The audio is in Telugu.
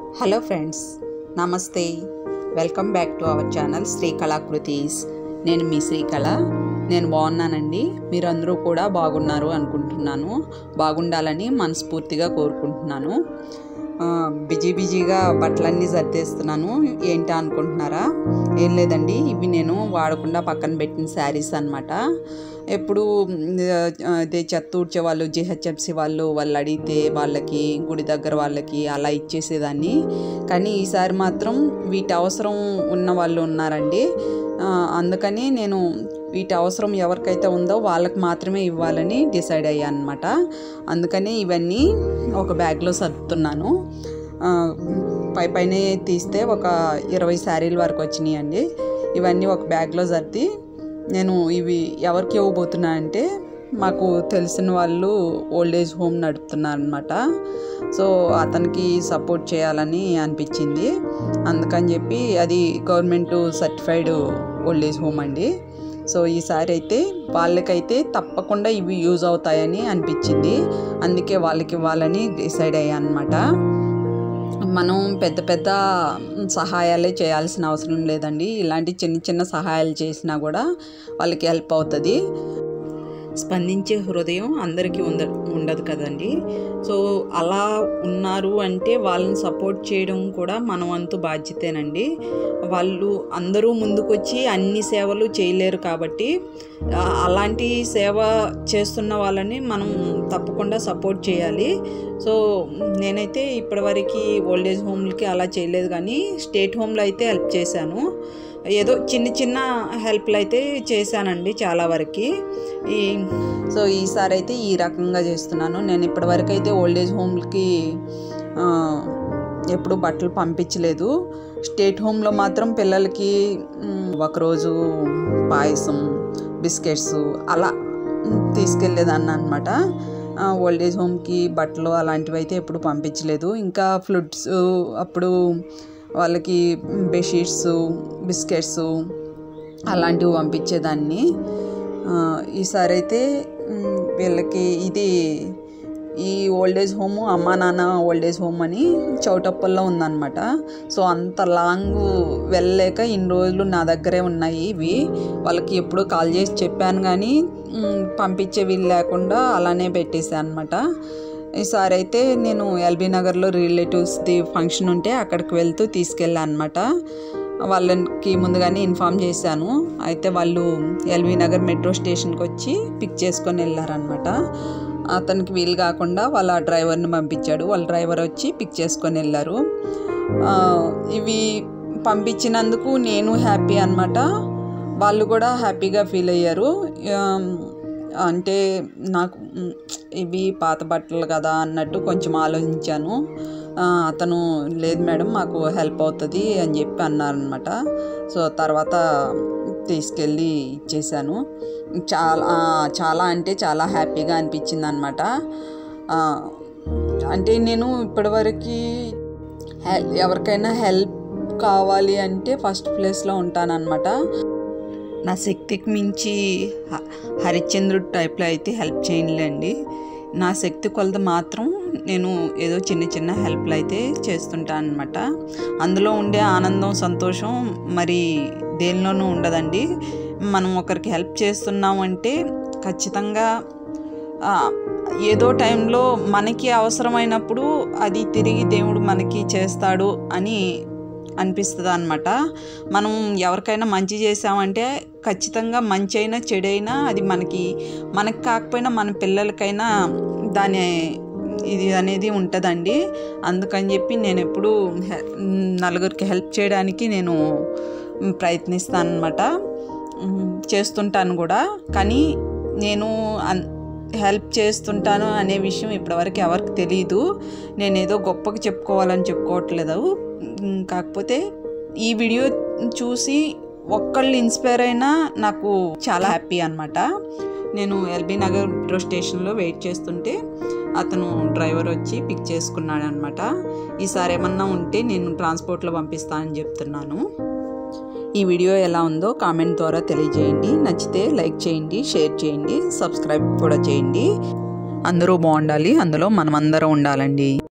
హలో ఫ్రెండ్స్ నమస్తే welcome back to our channel Srikalakrutis నేను మీ శ్రీకళ నేను బాగున్నానండి మీరందరూ కూడా బాగున్నారు అనుకుంటున్నాను బాగుండాలని మనస్ఫూర్తిగా కోరుకుంటున్నాను ఆ, బిజీ బిజీగా బట్టలన్నీ సర్దేస్తున్నాను ఏంటా అనుకుంటున్నారా ఏం లేదండి ఇవి నేను వాడకుండా పక్కన పెట్టిన శారీస్ అనమాట ఎప్పుడు ఆ, అదే చెత్త ఊడ్చే వాళ్ళు జిహెచ్ఎంసి వాళ్ళు వాళ్ళు అడిగితే వాళ్ళకి గుడి దగ్గర వాళ్ళకి అలా ఇచ్చేసేదాన్ని కానీ ఈసారి మాత్రం వీటి అవసరం ఉన్న వాళ్ళు ఉన్నారండి ఆ, అందుకని నేను వీటి అవసరం ఎవరికైతే ఉందో వాళ్ళకి మాత్రమే ఇవ్వాలని డిసైడ్ అయ్యాను అనమాట అందుకని ఇవన్నీ ఒక బ్యాగ్లో సర్దుతున్నాను ఆ, పై పైనే తీస్తే ఒక ఇరవై శారీల వరకు వచ్చినాయి అండి ఇవన్నీ ఒక బ్యాగ్లో సర్ది నేను ఇవి ఎవరికి ఇవ్వబోతున్నా అంటే మాకు తెలిసిన వాళ్ళు ఓల్డ్ ఏజ్ హోమ్ నడుపుతున్నారు అనమాట సో అతనికి సపోర్ట్ చేయాలని అనిపించింది అందుకని చెప్పి అది government certified old age home అండి సో ఈసారి అయితే వాళ్ళకైతే తప్పకుండా ఇవి యూజ్ అవుతాయని అనిపించింది అందుకే వాళ్ళకి ఇవ్వాలని డిసైడ్ అయ్యాను అనమాట మనం పెద్ద పెద్ద సహాయాలే చేయాల్సిన అవసరం లేదండి ఇలాంటి చిన్న చిన్న సహాయాలు చేసినా కూడా వాళ్ళకి హెల్ప్ అవుతుంది స్పందించే హృదయం అందరికీ ఉంద ఉండదు కదండి సో అలా ఉన్నారు అంటే వాళ్ళని సపోర్ట్ చేయడం కూడా మన వంతు బాధ్యతేనండి వాళ్ళు అందరూ ముందుకొచ్చి అన్ని సేవలు చేయలేరు కాబట్టి ఆ, అలాంటి సేవ చేస్తున్న వాళ్ళని మనం తప్పకుండా సపోర్ట్ చేయాలి సో నేనైతే ఇప్పటివరకు ఓల్డ్ ఏజ్ హోమ్లకి అలా చేయలేదు కానీ స్టేట్ హోమ్లో అయితే హెల్ప్ చేశాను ఏదో చిన్న చిన్న హెల్ప్లు అయితే చేశానండి చాలా వరకు ఈ సో ఈసారి అయితే ఈ రకంగా చేస్తున్నాను నేను ఇప్పటివరకు అయితే ఓల్డ్ ఏజ్ హోమ్కి ఎప్పుడు బట్టలు పంపించలేదు స్టేట్ హోమ్లో మాత్రం పిల్లలకి మ్, ఒకరోజు పాయసం బిస్కెట్స్ అలా మ్, తీసుకెళ్ళేదాన్ని అనమాట ఓల్డ్ ఏజ్ హోమ్కి బట్టలు అలాంటివి అయితే ఎప్పుడు పంపించలేదు ఇంకా ఫ్లూట్స్ అప్పుడు వాళ్ళకి బెడ్షీట్స్ బిస్కెట్స్ అలాంటివి పంపించేదాన్ని ఆ, ఈసారి అయితే మ్, వీళ్ళకి ఇది ఈ ఓల్డ్ ఏజ్ హోమ్ అమ్మా నాన్న ఓల్డ్ ఏజ్ హోమ్ అని చౌటప్పల్లో ఉందన్నమాట సో అంత లాంగ్ వెళ్ళలేక ఇన్ని రోజులు నా దగ్గరే ఉన్నాయి ఇవి వాళ్ళకి ఎప్పుడూ కాల్ చేసి చెప్పాను కానీ మ్, పంపించే వీలు లేకుండా అలానే పెట్టేసాను అనమాట ఈసారి అయితే నేను ఎల్బీ నగర్లో రిలేటివ్స్ది ఫంక్షన్ ఉంటే అక్కడికి వెళ్తూ తీసుకెళ్ళాను అనమాట వాళ్ళకి ముందుగానే ఇన్ఫామ్ చేశాను అయితే వాళ్ళు ఎల్బీ నగర్ మెట్రో స్టేషన్కి వచ్చి పిక్ చేసుకొని వెళ్ళారనమాట అతనికి వీలు కాకుండా వాళ్ళ డ్రైవర్ని పంపించాడు వాళ్ళ డ్రైవర్ వచ్చి పిక్ చేసుకొని వెళ్ళారు ఆ, ఇవి పంపించినందుకు నేను హ్యాపీ అనమాట వాళ్ళు కూడా హ్యాపీగా ఫీల్ అయ్యారు ఆమ్, అంటే నాకు మ్, ఇవి పాత బట్టలు కదా అన్నట్టు కొంచెం ఆలోచించాను ఆ, అతను లేదు మేడం మాకు హెల్ప్ అవుతుంది అని చెప్పి అన్నారనమాట సో తర్వాత తీసుకెళ్ళి ఇచ్చేసాను చాలా ఆ, చాలా అంటే చాలా హ్యాపీగా అనిపించింది అనమాట అంటే నేను ఇప్పటివరకు హెల్ ఎవరికైనా హెల్ప్ కావాలి అంటే ఫస్ట్ ప్లేస్లో ఉంటానన్నమాట నా శక్తికి మించి హ- హరిశ్చంద్రుడు టైప్లో అయితే హెల్ప్ చేయనులేండి నా శక్తి కొలత మాత్రం నేను ఏదో చిన్న చిన్న హెల్ప్లు అయితే చేస్తుంటాను అనమాట అందులో ఉండే ఆనందం సంతోషం మరి దేనిలోనూ ఉండదండి మనం ఒకరికి హెల్ప్ చేస్తున్నామంటే ఖచ్చితంగా ఆ, ఏదో టైంలో మనకి అవసరమైనప్పుడు అది తిరిగి దేవుడు మనకి చేస్తాడు అని అనిపిస్తుంది అనమాట మనం ఎవరికైనా మంచి చేసామంటే ఖచ్చితంగా మంచి అయినా చెడైనా అది మనకి మనకి కాకపోయినా మన పిల్లలకైనా దాని ఇది అనేది ఉంటుందండి అందుకని చెప్పి నేను ఎప్పుడు హె- నలుగురికి హెల్ప్ చేయడానికి నేను ప్రయత్నిస్తాను అనమాట చేస్తుంటాను కూడా కానీ నేను అన్ హెల్ప్ చేస్తుంటాను అనే విషయం ఇప్పటివరకు ఎవరికి తెలియదు నేను ఏదో గొప్పగా చెప్పుకోవాలని చెప్పుకోవట్లేదు ఉమ్, కాకపోతే ఈ వీడియో చూసి ఒక్కళ్ళు ఇన్స్పైర్ అయినా నాకు చాలా హ్యాపీ అనమాట నేను ఎల్బీ నగర్ మెట్రో స్టేషన్లో వెయిట్ చేస్తుంటే అతను డ్రైవర్ వచ్చి పిక్ చేసుకున్నాడు అనమాట ఈసారి ఏమన్నా ఉంటే నేను ట్రాన్స్పోర్ట్లో పంపిస్తానని చెప్తున్నాను ఈ వీడియో ఎలా ఉందో కామెంట్ ద్వారా తెలియజేయండి నచ్చితే లైక్ చేయండి షేర్ చేయండి సబ్స్క్రైబ్ కూడా చేయండి అందరూ బాగుండాలి అందులో మనమందరం ఉండాలండి